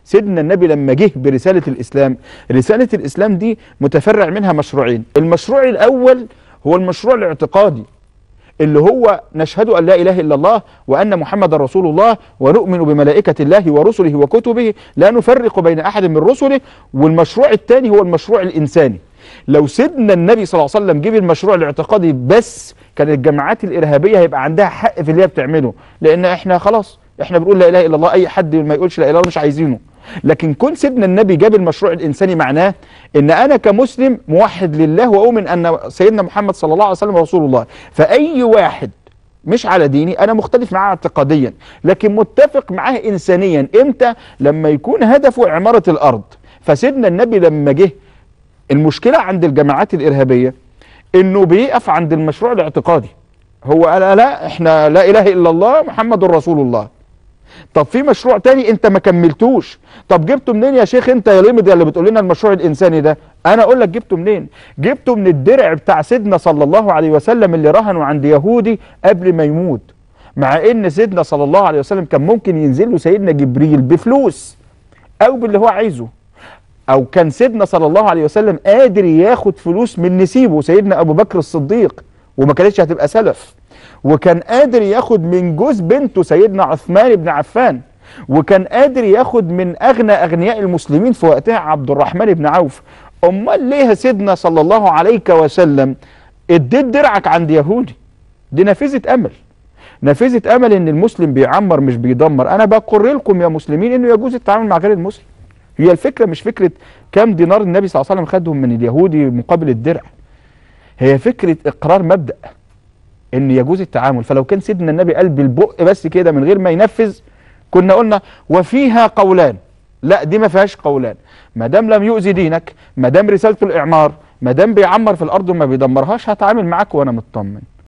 سيدنا النبي لما جه برسالة الإسلام رسالة الإسلام دي متفرع منها مشروعين المشروع الأول هو المشروع الاعتقادي اللي هو نشهد أن لا إله إلا الله وأن محمد رسول الله ونؤمن بملائكة الله ورسله وكتبه لا نفرق بين أحد من رسله والمشروع الثاني هو المشروع الإنساني لو سيدنا النبي صلى الله عليه وسلم جيب المشروع الاعتقادي بس كانت الجماعات الإرهابية هيبقى عندها حق في اللي هي بتعمله لأن احنا خلاص احنا بنقول لا إله إلا الله أي حد ما يقولش لا إله إلا الله مش عايزينه لكن كون سيدنا النبي جاب المشروع الإنساني معناه ان انا كمسلم موحد لله واؤمن ان سيدنا محمد صلى الله عليه وسلم رسول الله فاي واحد مش على ديني انا مختلف معاه اعتقاديا لكن متفق معاه انسانيا امتى لما يكون هدفه عماره الارض فسيدنا النبي لما جه المشكله عند الجماعات الارهابيه انه بيقف عند المشروع الاعتقادي هو قال لا احنا لا اله الا الله محمد رسول الله طب في مشروع تاني انت ما كملتوش طب جبته منين يا شيخ انت يا لمد اللي بتقول لنا المشروع الانساني ده انا اقول لك جبته منين جبته من الدرع بتاع سيدنا صلى الله عليه وسلم اللي رهنه عند يهودي قبل ما يموت مع ان سيدنا صلى الله عليه وسلم كان ممكن ينزل له سيدنا جبريل بفلوس او باللي هو عايزه او كان سيدنا صلى الله عليه وسلم قادر ياخد فلوس من نسيبه سيدنا ابو بكر الصديق وما كانتش هتبقى سلف وكان قادر ياخد من جوز بنته سيدنا عثمان بن عفان وكان قادر ياخد من اغنى اغنياء المسلمين في وقتها عبد الرحمن بن عوف امال ليه سيدنا صلى الله عليه وسلم اديت درعك عند يهودي دي نافذه امل نافذه امل ان المسلم بيعمر مش بيدمر انا بقر لكم يا مسلمين انه يجوز التعامل مع غير المسلم هي الفكره مش فكره كام دينار النبي صلى الله عليه وسلم خدهم من اليهودي مقابل الدرع هي فكره اقرار مبدا ان يجوز التعامل فلو كان سيدنا النبي قال بالبق بس كده من غير ما ينفذ كنا قلنا وفيها قولان لا دي ما فيهاش قولان ما دام لم يؤذي دينك ما دام رسالته الاعمار ما دام بيعمر في الارض وما بيدمرهاش هتعامل معاك وانا مطمن